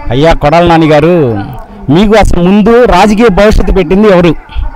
అయ్యా కొడాల నాని గారు మీకు అసలు ముందు రాజకీయ భవిష్యత్తు పెట్టింది ఎవరు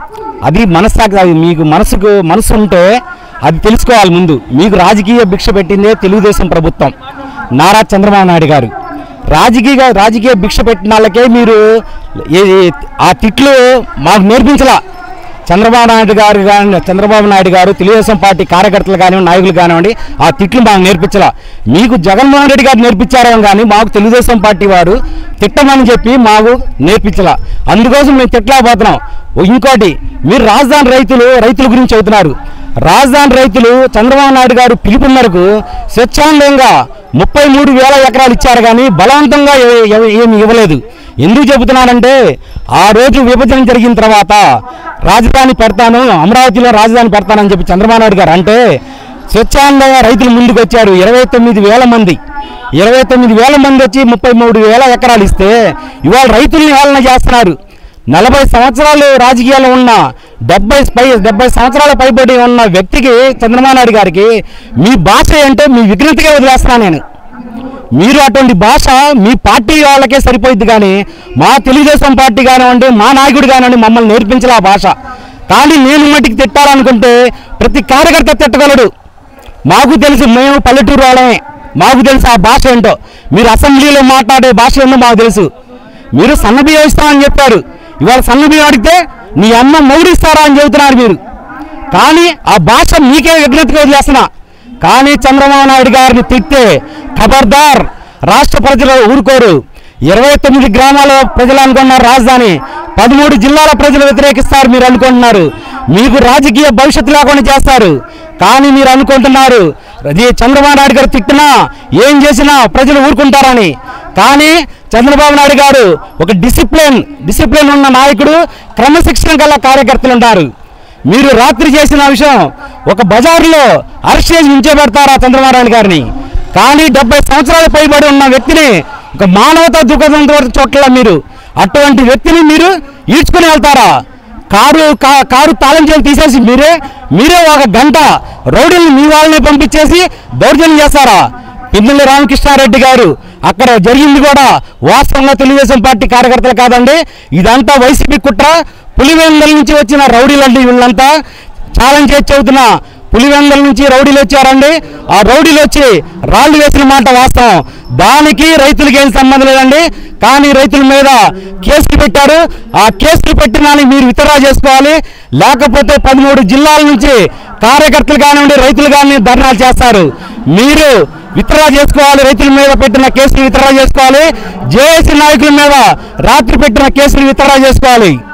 అది మనస్సాకి అది మీకు మనసుకు మనసు ఉంటే అది తెలుసుకోవాలి ముందు మీకు రాజకీయ భిక్ష పెట్టిందే తెలుగుదేశం ప్రభుత్వం నారా చంద్రబాబు నాయుడు గారు రాజకీయ రాజకీయ భిక్ష పెట్టిన వాళ్ళకే మీరు ఏ- ఏ- ఆ తిట్లు మాకు నేర్పించలా చంద్రబాబు నాయుడు గారు కానీ చంద్రబాబు నాయుడు గారు తెలుగుదేశం పార్టీ కార్యకర్తలు కానివ్వండి నాయకులు కానివ్వండి ఆ తిట్లు మాకు నేర్పించాల మీకు జగన్మోహన్ రెడ్డి గారు నేర్పించారేమో కానీ మాకు తెలుగుదేశం పార్టీ వారు తిట్టమని చెప్పి మాకు నేర్పించాల అందుకోసం మేము తిట్టలేకపోతున్నాం ఇంకోటి మీరు రాజధాని రైతులు రైతుల గురించి చెబుతున్నారు రాజధాని రైతులు చంద్రబాబు నాయుడు గారు పిలుపు మేరకు స్వచ్ఛందంగా ముప్పై మూడు వేల ఎకరాలు ఇచ్చారు కానీ బలవంతంగా ఏ- ఏ- ఏమి ఇవ్వలేదు ఎందుకు చెబుతున్నానంటే ఆ రోజు విభజన జరిగిన తర్వాత రాజధాని పెడతాను అమరావతిలో రాజధాని పెడతానని చెప్పి చంద్రబాబు నాయుడు గారు అంటే స్వచ్ఛందంగా రైతులు ముందుకు వచ్చారు ఇరవై తొమ్మిది వేల మంది ఇరవై తొమ్మిది వేల మంది వచ్చి ముప్పై మూడు వేల ఎకరాలు ఇస్తే ఇవాళ రైతుల్ని హేళన చేస్తున్నారు నలభై సంవత్సరాలు రాజకీయాలు ఉన్న డెబ్బై పై డెబ్బై సంవత్సరాల పైబడి ఉన్న వ్యక్తికి చంద్రబాబు నాయుడు గారికి మీ భాష ఏంటో మీ విఘ్నతగా వదిలేస్తున్నాను నేను మీరు అటువంటి భాష మీ పార్టీ వాళ్ళకే సరిపోయింది కానీ మా తెలుగుదేశం పార్టీ కానివ్వండి మా నాయకుడు కానివ్వండి మమ్మల్ని నేర్పించాలి ఆ భాష కానీ నేను మట్టికి తిట్టాలనుకుంటే ప్రతి కార్యకర్త తిట్టగలడు మాకు తెలుసు మేము పల్లెటూరు వాళ్ళమే మాకు తెలుసు ఆ భాష ఏంటో మీరు అసెంబ్లీలో మాట్లాడే భాష ఏంటో మాకు తెలుసు మీరు సన్నబియ్యం ఇస్తామని చెప్పారు ఇవాళ సన్నబియ్యం అడిగితే నీ అమ్మ మౌడిస్తారా అని చెబుతున్నారు మీరు కానీ ఆ భాష మీకే విఘ్నతగా వదిలేస్తున్నా కానీ చంద్రబాబు నాయుడు గారిని తిట్టే ఖబర్దార్ రాష్ట్ర ప్రజలు ఊరుకోరు ఇరవై తొమ్మిది గ్రామాల ప్రజలు అనుకున్నారు రాజధాని పదమూడు జిల్లాల ప్రజలు వ్యతిరేకిస్తారు మీరు అనుకుంటున్నారు మీకు రాజకీయ భవిష్యత్తు లేకుండా చేస్తారు కానీ మీరు అనుకుంటున్నారు అది చంద్రబాబు నాయుడు గారు తిట్టినా ఏం చేసినా ప్రజలు ఊరుకుంటారని కానీ చంద్రబాబు నాయుడు గారు ఒక డిసిప్లిన్ డిసిప్లిన్ ఉన్న నాయకుడు క్రమశిక్షణ గల కార్యకర్తలు ఉంటారు మీరు రాత్రి చేసిన విషయం ఒక బజారులో అరెస్ట్ చేసి ఉంచబెడతారా చంద్రబాబు నాయుడు గారిని కానీ డెబ్బై సంవత్సరాలు పైబడి ఉన్న వ్యక్తిని ఒక మానవతా దుఃఖంతో చోట్ల మీరు అటువంటి వ్యక్తిని మీరు ఈడ్చుకుని వెళ్తారా కారు కా- కారు తాళం చేసి తీసేసి మీరే మీరే ఒక గంట రౌడీని మీ వాళ్ళని పంపించేసి దౌర్జన్యం చేస్తారా పిన్నెల్లి రామకృష్ణారెడ్డి గారు అక్కడ జరిగింది కూడా వాస్తవంగా తెలుగుదేశం పార్టీ కార్యకర్తలు కాదండి ఇదంతా వైసీపీ కుట్ర పులివెందల నుంచి వచ్చిన రౌడీలండి వీళ్ళంతా ఛాలెంజ్ చేసి చెబుతున్నా పులివెందల నుంచి రౌడీలు వచ్చారండి ఆ రౌడీలు వచ్చి రాళ్ళు వేసిన మాట వాస్తవం దానికి రైతులకి ఏం సంబంధం లేదండి కానీ రైతుల మీద కేసులు పెట్టారు ఆ కేసులు పెట్టిన దానికి మీరు విత్డ్రా చేసుకోవాలి లేకపోతే పదమూడు జిల్లాల నుంచి కార్యకర్తలు కానివ్వండి రైతులు కానీ ధర్నాలు చేస్తారు మీరు విత్డ్రా చేసుకోవాలి రైతుల మీద పెట్టిన కేసులు విత్డ్రా చేసుకోవాలి జేఏసీ నాయకుల మీద రాత్రి పెట్టిన కేసులు విత్డ్రా చేసుకోవాలి